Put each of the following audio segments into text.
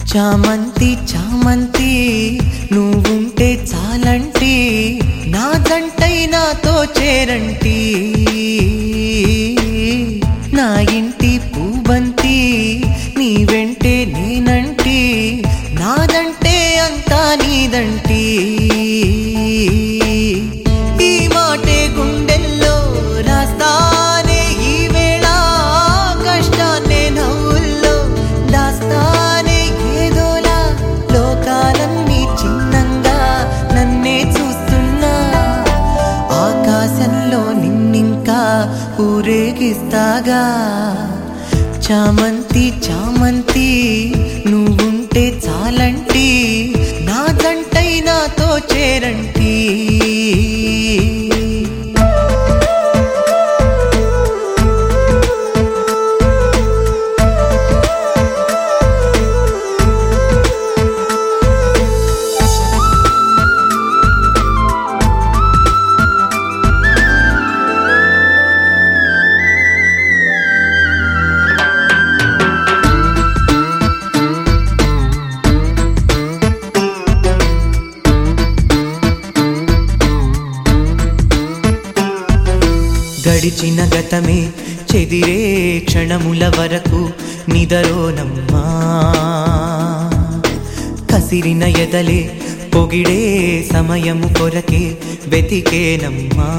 చామంతి చామంతి నువ్వుంటే చాలంటి నా జంటై నాతో చేరంటి నా ఇంటి పూబంతి నీ వెంటే నేనంటి నాదంటే అంతా నీదంటి ఈ మాటే గుండెల్లో రాస్తానే ఈ వేళ కష్టాన్నే నవ్వుల్లో దాస్తానే ఏదోలా లోకాలన్నీ చిన్నంగా నన్నే చూస్తున్నా ఆకాశంలో నిన్నింకా ఊరేగిస్తాగా చామంతి చామంతి నువ్వుంటే చాలంటి నా జంటై నాతో చేరంటి గడిచిన గతమే చెదిరే క్షణముల వరకు నిదరోనమ్మా కసిరిన ఎదలే పొగిడే సమయము కొరకే వెతికేనమ్మా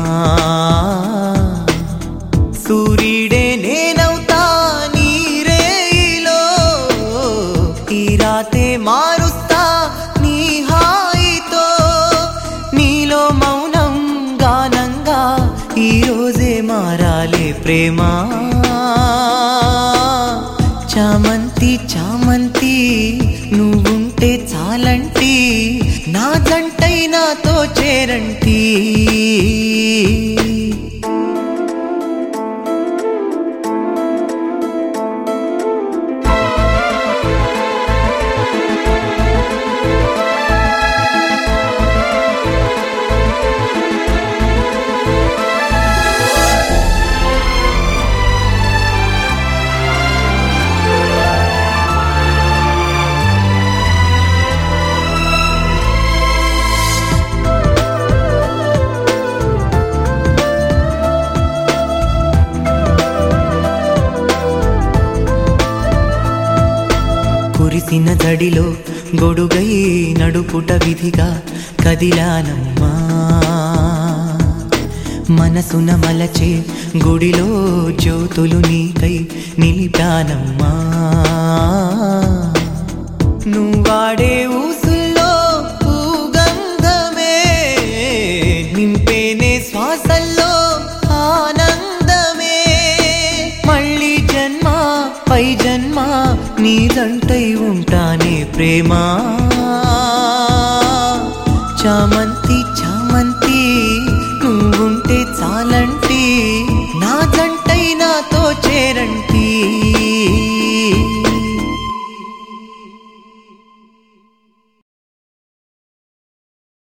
సూర్యుడే నేనవుతా నీరేలో ఈ రాతే మారుస్తా నీ హాయితో నీలో మౌనం గానంగా ఈ రోజే మారాలే ప్రేమ చామంతి చామంతి నువ్వుంటే చాలంటి నా జంటై నాతో చేరంటి కురిసిన జడిలో గొడుగై నడుపుట విధిగా కదిలానమ్మా మనసున మలచే గుడిలో జ్యోతులు నీకై నిలిపానమ్మా నువ్వాడే ఊసుల్లో పూగంధమే నింపేనే శ్వాసల్లో ఆనందమే మళ్ళీ జన్మ పై జన్మ నీదంటై ఉంటానే ప్రేమా చామంతి చామంతి నువ్వుంటే చాలంటి నా జంటై నాతో చేరంటి